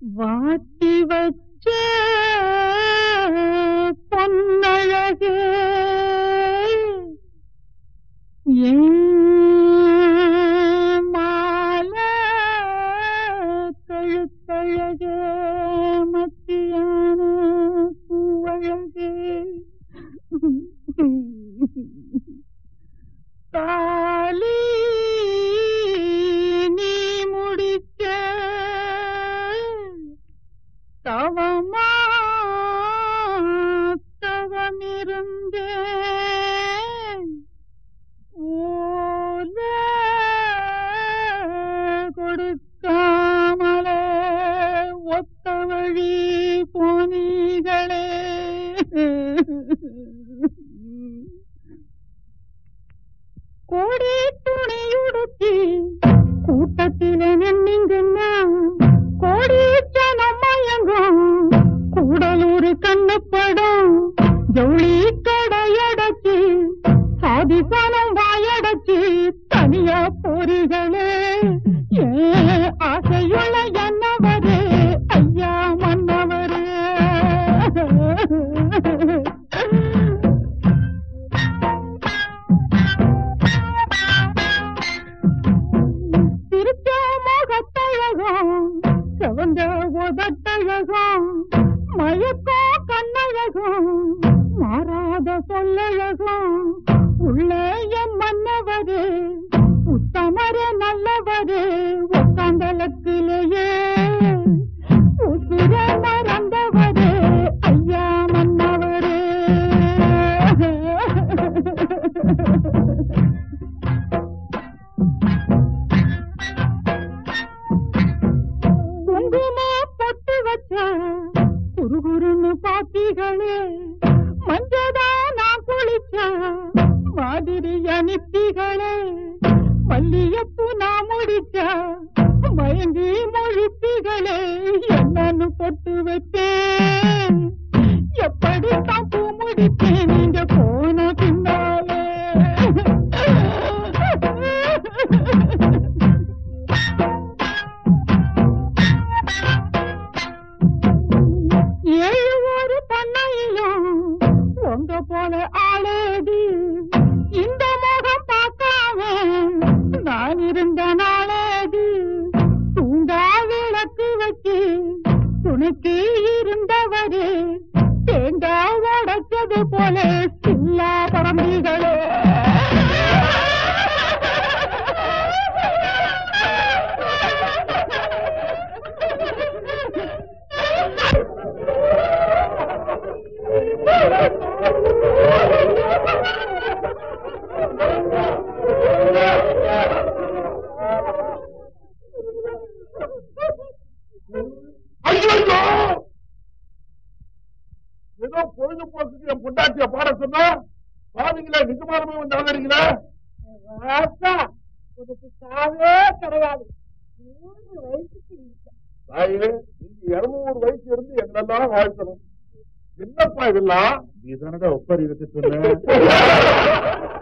வாட்டி வச்ச பொன்னழகு என் மாலை கழுத்தழகு மத்தியான பூவழகு தாலி நீ முடிக்க தவமா தவமிருந்தேன் ஓல கொடுக்காமலே ஒத்த வழி போனீகளே கோடி துணியுடுத்தி கூட்டத்தில நின்னீங்கன்னா கோடி ஜனம் மயங்கும் கூடலூர் கண்ணப்படம் ஜவுளி கடையடைச்சு சாதி சனம் வாயடைச்சு தனியா போறீங்களே ஏ ஆசையுள்ள என்னவரே ஐயா மன்னவரே சிரிச்ச முகத்தழகம் செவந்த உதட்டழகம் மயக்கோ கண்ணழகம் மாறாத சொல்லழகம் உள்ள என் மன்னவரே உத்தமர நல்லவரே உட்காந்தலத்திலேயே உசுர மறந்தவரே ஐயா மன்னவரே குங்கும பொட்டு வச்ச குறுகுறுன்னு பாத்திகளே மஞ்சதா நான் குளிச்ச மாதிரி அனுப்பிகளே மல்லியப்பு நான் முடிச்ச மயங்கி மொழிப்பிகளே என்னன்னு பொட்டு வைப்பேன் எப்படி தான் பூ முடிப்பேன் நீங்க போன பின்னாலே ஏழு ஒரு பண்ணையிலும் உங்க போல ஆளேது இந்த முகம் பார்க்காம நான் இருந்த நாளேது தூங்கா விளக்கு வச்சு துணைக்கு இருந்தவரு தேங்காய் உடைச்சது போல சில்லா பரம்பிகளே ஐயோ ஏதோ பொழுதுபோக்குக்கு என் பொண்டாட்டிய பாட சொன்னா பாவீங்களா நிஜமானமே வந்து ஆதரிங்களா ராசா உனக்கு சாவே கிடையாது மூணு வயசுக்கு இல்லை. தாயே நீங்க இருநூறு வயசு இருந்து என்னெல்லாம் வாழ்த்தணும் என்னப்பா இதெல்லாம் நீ தானடா ஒப்பரி இருக்கு சொன்ன